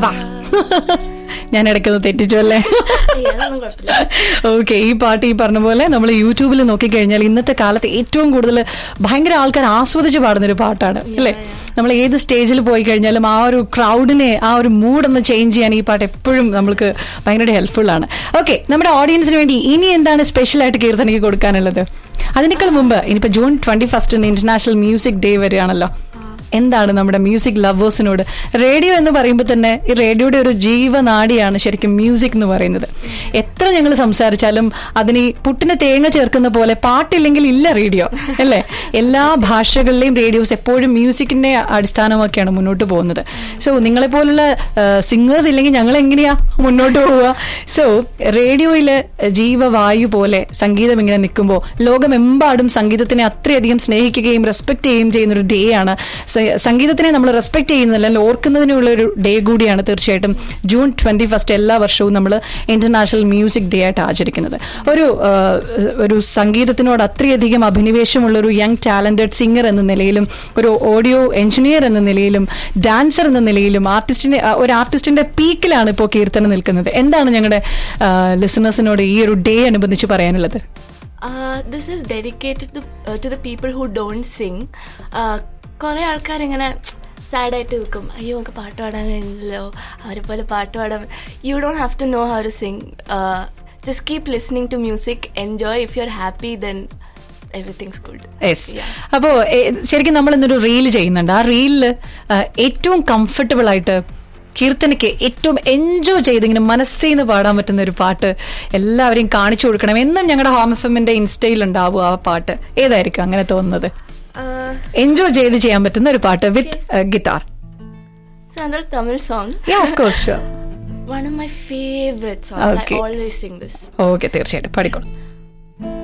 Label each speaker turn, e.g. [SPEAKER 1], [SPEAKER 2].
[SPEAKER 1] വാ ഞാൻ ഇടയ്ക്കൊന്ന് തെറ്റിച്ചു അല്ലേ
[SPEAKER 2] ഏയ്, അതൊന്നും കുഴപ്പമില്ല
[SPEAKER 1] ഓക്കെ ഈ പാട്ട് ഈ പറഞ്ഞ പോലെ നമ്മൾ യൂട്യൂബിൽ നോക്കിക്കഴിഞ്ഞാൽ ഇന്നത്തെ കാലത്ത് ഏറ്റവും കൂടുതൽ ഭയങ്കര ആൾക്കാർ ആസ്വദിച്ച് പാടുന്ന ഒരു പാട്ടാണ് അല്ലേ നമ്മൾ ഏത് സ്റ്റേജിൽ പോയി കഴിഞ്ഞാലും ആ ഒരു ക്രൗഡിനെ ആ ഒരു മൂഡ് ഒന്ന് ചേഞ്ച് ചെയ്യാൻ ഈ പാട്ട് എപ്പോഴും നമുക്ക് ഭയങ്കര ഹെൽപ്ഫുൾ ആണ് ഓക്കെ നമ്മുടെ ഓഡിയൻസിന് വേണ്ടി ഇനി എന്താണ് സ്പെഷ്യൽ ആയിട്ട് കീർത്തനയ്ക്ക് കൊടുക്കാനുള്ളത് അതിനേക്കാൾ മുമ്പ് ഇനിയിപ്പോ ജൂൺ ട്വന്റി ഫസ്റ്റിന് ഇന്റർനാഷണൽ മ്യൂസിക് ഡേ വരികയാണല്ലോ എന്താണ് നമ്മുടെ മ്യൂസിക് ലവേഴ്സിനോട് റേഡിയോ എന്ന് പറയുമ്പോൾ തന്നെ ഈ റേഡിയോയുടെ ഒരു ജീവനാടിയാണ് ശരിക്കും മ്യൂസിക് എന്ന് പറയുന്നത് എത്ര ഞങ്ങൾ സംസാരിച്ചാലും അതിന് ഈ പുട്ടിന് തേങ്ങ ചേർക്കുന്ന പോലെ പാട്ടില്ലെങ്കിൽ ഇല്ല റേഡിയോ അല്ലേ എല്ലാ ഭാഷകളിലെയും റേഡിയോസ് എപ്പോഴും മ്യൂസിക്കിനെ അടിസ്ഥാനമാക്കിയാണ് മുന്നോട്ട് പോകുന്നത് സോ നിങ്ങളെ പോലുള്ള സിംഗേഴ്സ് ഇല്ലെങ്കിൽ ഞങ്ങൾ എങ്ങനെയാ മുന്നോട്ട് പോവുക സോ റേഡിയോയില് ജീവവായു പോലെ സംഗീതം ഇങ്ങനെ നിൽക്കുമ്പോൾ ലോകമെമ്പാടും സംഗീതത്തിനെ അത്രയധികം സ്നേഹിക്കുകയും റെസ്പെക്ട് ചെയ്യുകയും ചെയ്യുന്ന ഒരു ഡേ ആണ് സ- സംഗീതത്തിനെ നമ്മൾ റെസ്പെക്ട് ചെയ്യുന്നില്ല അല്ലെങ്കിൽ ഓർക്കുന്നതിനുള്ള ഒരു ഡേ കൂടിയാണ് തീർച്ചയായിട്ടും ജൂൺ ട്വന്റി ഫസ്റ്റ് എല്ലാ വർഷവും നമ്മൾ ഇന്റർനാഷണൽ മ്യൂസിക് ഡേ ആയിട്ട് ആചരിക്കുന്നത് ഒരു ആ, ഒരു സംഗീതത്തിനോട് അത്രയധികം അഭിനിവേശമുള്ള ഒരു യങ് ടാലന്റഡ് സിംഗർ എന്ന നിലയിലും ഒരു ഓഡിയോ എഞ്ചിനീയർ എന്ന നിലയിലും ഡാൻസർ എന്ന നിലയിലും ആർട്ടിസ്റ്റിന്റെ ആ, ഒരു ആർട്ടിസ്റ്റിന്റെ പീക്കിലാണ് ഇപ്പോൾ കീർത്തനം നിൽക്കുന്നത് എന്താണ് ഞങ്ങളുടെ ലിസണേഴ്സിനോട് ഈ ഒരു ഡേ അനുബന്ധിച്ച് പറയാനുള്ളത്
[SPEAKER 2] Uh, this is dedicated to, uh, to the people who don't sing. Uh, കുറേ ആൾക്കാർ ഇങ്ങനെ സാഡായിട്ട് നിൽക്കും അയ്യോ നമുക്ക് പാട്ട് പാടാൻ കഴിയുന്നില്ലല്ലോ അവരെ പോലെ പാട്ട് പാടാൻ you don't have to know how to sing just keep listening to music enjoy if you are happy then everything's good
[SPEAKER 1] yes അപ്പോ എ, ശരിക്കും നമ്മൾ ഇന്നൊരു റീൽ ചെയ്യുന്നുണ്ട് ആ റീലില് ഏറ്റവും കംഫർട്ടബിൾ ആയിട്ട് കീർത്തനയ്ക്ക് ഏറ്റവും എൻജോയ് ചെയ്ത് ഇങ്ങനെ മനസ്സിൽ നിന്ന് പാടാൻ പറ്റുന്ന ഒരു പാട്ട് എല്ലാവരെയും കാണിച്ചു കൊടുക്കണം എന്നും ഞങ്ങളുടെ ഹോം എഫ് എമ്മിന്റെ ഇൻസ്റ്റയിൽ ഉണ്ടാവും ആ പാട്ട് ഏതായിരിക്കും അങ്ങനെ തോന്നുന്നത് എൻജോയ് ചെയ്ത് ചെയ്യാൻ പറ്റുന്ന ഒരു പാട്ട് with guitar
[SPEAKER 2] So another Tamil song.
[SPEAKER 1] Of course
[SPEAKER 2] One of my favorite songs.
[SPEAKER 1] Okay.
[SPEAKER 2] I always sing this.
[SPEAKER 1] Okay തീർച്ചയായിട്ടും പാടിക്കോളൂ